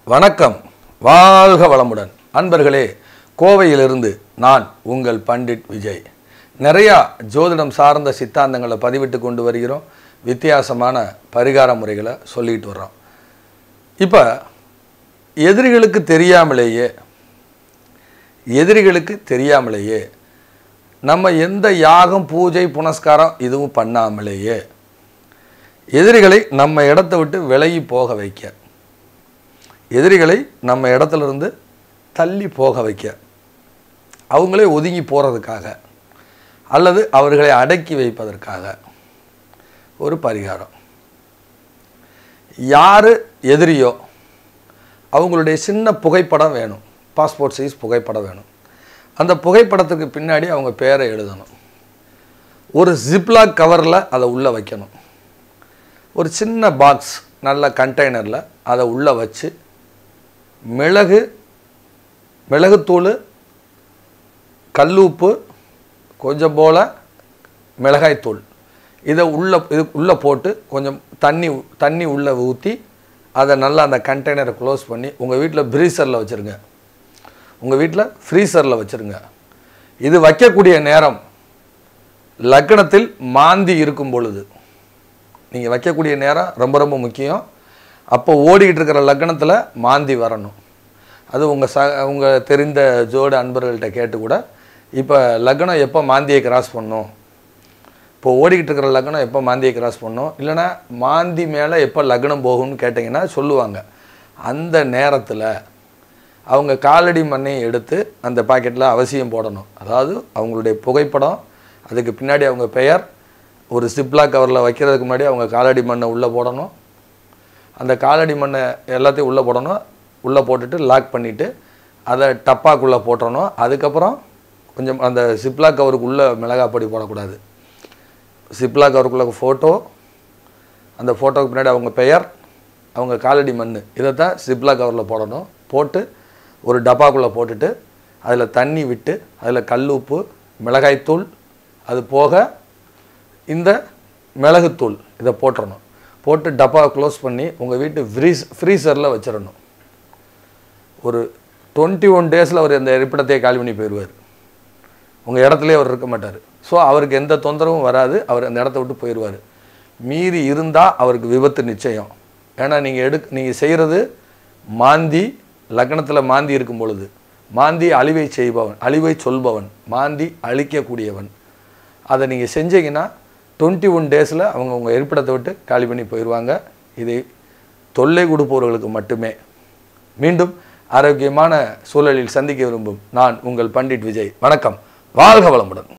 வணக்கம் வாழ்க வளமுடன் அன்பர்களே கோவையிலிருந்து நான் உங்கள் பண்டிட் விஜய் நிறையா ஜோதிடம் சார்ந்த சித்தாந்தங்களை பதிவிட்டு கொண்டு வருகிறோம் வித்தியாசமான பரிகார முறைகளை சொல்லிட்டு வர்றோம் இப்போ எதிரிகளுக்கு தெரியாமலேயே எதிரிகளுக்கு தெரியாமலேயே நம்ம எந்த யாகம் பூஜை புனஸ்காரம் இதுவும் பண்ணாமலேயே எதிரிகளை நம்ம இடத்த விட்டு விலகி போக வைக்க எதிரிகளை நம்ம இடத்துல இருந்து தள்ளி போக வைக்க அவங்களே ஒதுங்கி போகிறதுக்காக அல்லது அவர்களை அடக்கி வைப்பதற்காக ஒரு பரிகாரம் யார் எதிரியோ அவங்களுடைய சின்ன புகைப்படம் வேணும் பாஸ்போர்ட் சைஸ் புகைப்படம் வேணும் அந்த புகைப்படத்துக்கு பின்னாடி அவங்க பேரை எழுதணும் ஒரு ஜிப்லாக் கவரில் அதை உள்ளே வைக்கணும் ஒரு சின்ன பாக்ஸ் நல்ல கண்டெய்னரில் அதை உள்ளே வச்சு மிளகு மிளகுத்தூள் கல்லுப்பு கொஞ்சம் போல் மிளகாய்த்தூள் இதை உள்ளே இது உள்ளே போட்டு கொஞ்சம் தண்ணி தண்ணி உள்ளே ஊற்றி அதை நல்லா அந்த கண்டெய்னரை க்ளோஸ் பண்ணி உங்கள் வீட்டில் ப்ரீசரில் வச்சுருங்க உங்கள் வீட்டில் ஃப்ரீசரில் வச்சுருங்க இது வைக்கக்கூடிய நேரம் லக்னத்தில் மாந்தி இருக்கும் பொழுது நீங்கள் வைக்கக்கூடிய நேரம் ரொம்ப ரொம்ப முக்கியம் அப்போ ஓடிக்கிட்டு இருக்கிற லக்னத்தில் மாந்தி வரணும் அது உங்கள் ச உங்கள் தெரிந்த ஜோடு அன்பர்கள்ட்ட கேட்டு கூட இப்போ லக்னம் எப்போ மாந்தியை கிராஸ் பண்ணும் இப்போ ஓடிக்கிட்டு இருக்கிற லக்னம் எப்போ மாந்தியை கிராஸ் பண்ணும் இல்லைன்னா மாந்தி மேலே எப்போ லக்னம் போகும்னு கேட்டிங்கன்னா சொல்லுவாங்க அந்த நேரத்தில் அவங்க காலடி மண்ணை எடுத்து அந்த பாக்கெட்டில் அவசியம் போடணும் அதாவது அவங்களுடைய புகைப்படம் அதுக்கு பின்னாடி அவங்க பெயர் ஒரு சிப்லா கவரில் வைக்கிறதுக்கு முன்னாடி அவங்க காலடி மண்ணை உள்ளே போடணும் அந்த காலடி மண்ணை எல்லாத்தையும் உள்ளே போடணும் உள்ளே போட்டுட்டு லாக் பண்ணிவிட்டு அதை டப்பாக்குள்ளே போட்டுறணும் அதுக்கப்புறம் கொஞ்சம் அந்த சிப்லா கவருக்குள்ளே மிளகாய் பொடி போடக்கூடாது சிப்லா கவருக்குள்ள ஃபோட்டோ அந்த ஃபோட்டோவுக்கு பின்னாடி அவங்க பெயர் அவங்க காலடி மண் இதைத்தான் சிப்லா கவரில் போடணும் போட்டு ஒரு டப்பாக்குள்ளே போட்டுட்டு அதில் தண்ணி விட்டு அதில் கல் உப்பு மிளகாய்த்தூள் அது போக இந்த மிளகுத்தூள் இதை போட்டுறணும் போட்டு டப்பா க்ளோஸ் பண்ணி உங்கள் வீட்டு ஃப்ரீஸ் ஃப்ரீசரில் வச்சிடணும் ஒரு டுவெண்ட்டி ஒன் டேஸில் அவர் அந்த இருப்பிடத்தையே காலி பண்ணி போயிடுவார் உங்கள் இடத்துலயே அவர் இருக்க மாட்டார் ஸோ அவருக்கு எந்த தொந்தரவும் வராது அவர் அந்த இடத்த விட்டு போயிடுவார் மீறி இருந்தால் அவருக்கு விபத்து நிச்சயம் ஏன்னா நீங்கள் எடு நீங்கள் செய்கிறது மாந்தி லக்னத்தில் மாந்தி இருக்கும் பொழுது மாந்தி அழிவை செய்பவன் அழிவை சொல்பவன் மாந்தி அழிக்கக்கூடியவன் அதை நீங்கள் செஞ்சீங்கன்னா டுவெண்ட்டி ஒன் டேஸில் அவங்க உங்கள் இருப்பிடத்தை விட்டு காலி பண்ணி போயிடுவாங்க இது தொல்லை கொடுப்பவர்களுக்கு மட்டுமே மீண்டும் ஆரோக்கியமான சூழலில் சந்திக்க விரும்பும் நான் உங்கள் பண்டிட் விஜய் வணக்கம் வாழ்க வளமுடன்